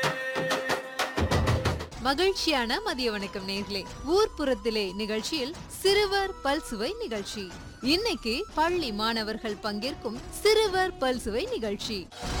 மகிழ்ச்சியான மதிய வணக்கம் நேர்களே ஊர்ப்புறத்திலே நிகழ்ச்சியில் சிறுவர் பல்சுவை நிகழ்ச்சி இன்னைக்கு பள்ளி மாணவர்கள் பங்கேற்கும் சிறுவர் பல்சுவை நிகழ்ச்சி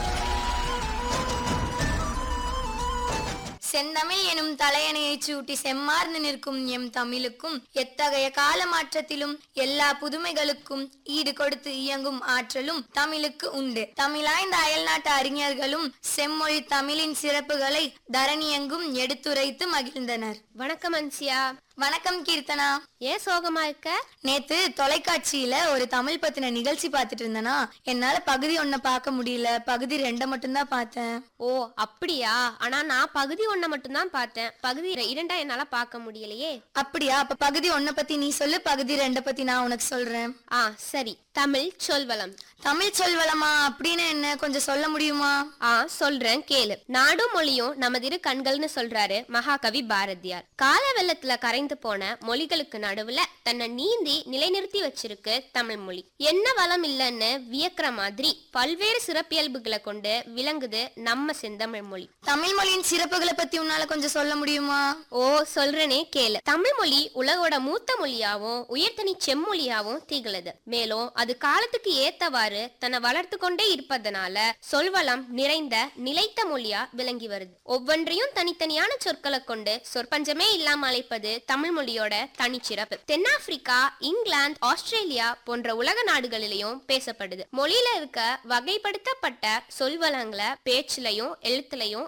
செந்தமிழ் எனும் தலையணையைச் சூட்டி செம்மார்ந்து நிற்கும் எம் தமிழுக்கும் எத்தகைய கால மாற்றத்திலும் எல்லா புதுமைகளுக்கும் ஈடு கொடுத்து இயங்கும் ஆற்றலும் தமிழுக்கு உண்டு தமிழாய்ந்த அயல்நாட்டு அறிஞர்களும் செம்மொழி தமிழின் சிறப்புகளை தரணியெங்கும் எடுத்துரைத்து மகிழ்ந்தனர் வணக்கம் அன்சியா வணக்கம் கீர்த்தனா ஏன் சோகமா இருக்க நேத்து தொலைக்காட்சியில ஒரு தமிழ் பத்தின நிகழ்ச்சி பார்த்துட்டு இருந்தேனா என்னால பகுதி ஒன்ன பார்க்க முடியல பகுதி ரெண்ட மட்டும்தான் பார்த்தேன் ஓ அப்படியா ஆனா நான் பகுதி ஒன்ன மட்டும்தான் பார்த்தேன் பகுதி இர- இரண்டா என்னால பார்க்க முடியலையே அப்படியா அப்ப பகுதி ஒன்ன பத்தி நீ சொல்லு பகுதி ரெண்ட பத்தி நான் உனக்கு சொல்றேன் ஆ சரி தமிழ் சொல்வளம் தமிழ் சொல்வளமா அப்படின்னு என்ன கொஞ்சம் சொல்ல முடியுமா ஆ சொல்றேன் கேளு நாடும் மொழியும் நமதிரு கண்கள்னு சொல்றாரு மகாகவி பாரதியார் கால வெள்ளத்துல கரைந்து போன மொழிகளுக்கு நடுவுல தன்னை நீந்தி நிலைநிறுத்தி வச்சிருக்கு தமிழ் மொழி என்ன வளம் இல்லைன்னு வியக்கிற மாதிரி பல்வேறு சிறப்பியல்புகளை கொண்டு விளங்குது நம்ம செந்தமிழ் மொழி தமிழ் மொழியின் சிறப்புகளை பத்தி உன்னால கொஞ்சம் சொல்ல முடியுமா ஓ சொல்றேனே கேளு தமிழ் மொழி உலகோட மூத்த மொழியாவும் உயர்தனி செம்மொழியாவும் திகழுது மேலும் அது காலத்துக்கு ஏத்தவாறு தன்னை வளர்த்து கொண்டே இருப்பதனால சொல்வளம் நிறைந்த நிலைத்த மொழியா விளங்கி வருது ஒவ்வொன்றையும் தனித்தனியான சொற்களை கொண்டு சொற்பஞ்சமே இல்லாம அழைப்பது தமிழ் மொழியோட தனிச்சிறப்பு தென்னாப்பிரிக்கா இங்கிலாந்து ஆஸ்திரேலியா போன்ற உலக நாடுகளிலையும் பேசப்படுது மொழியில இருக்க வகைப்படுத்தப்பட்ட சொல்வளங்களை பேச்சுலையும் எழுத்துலையும்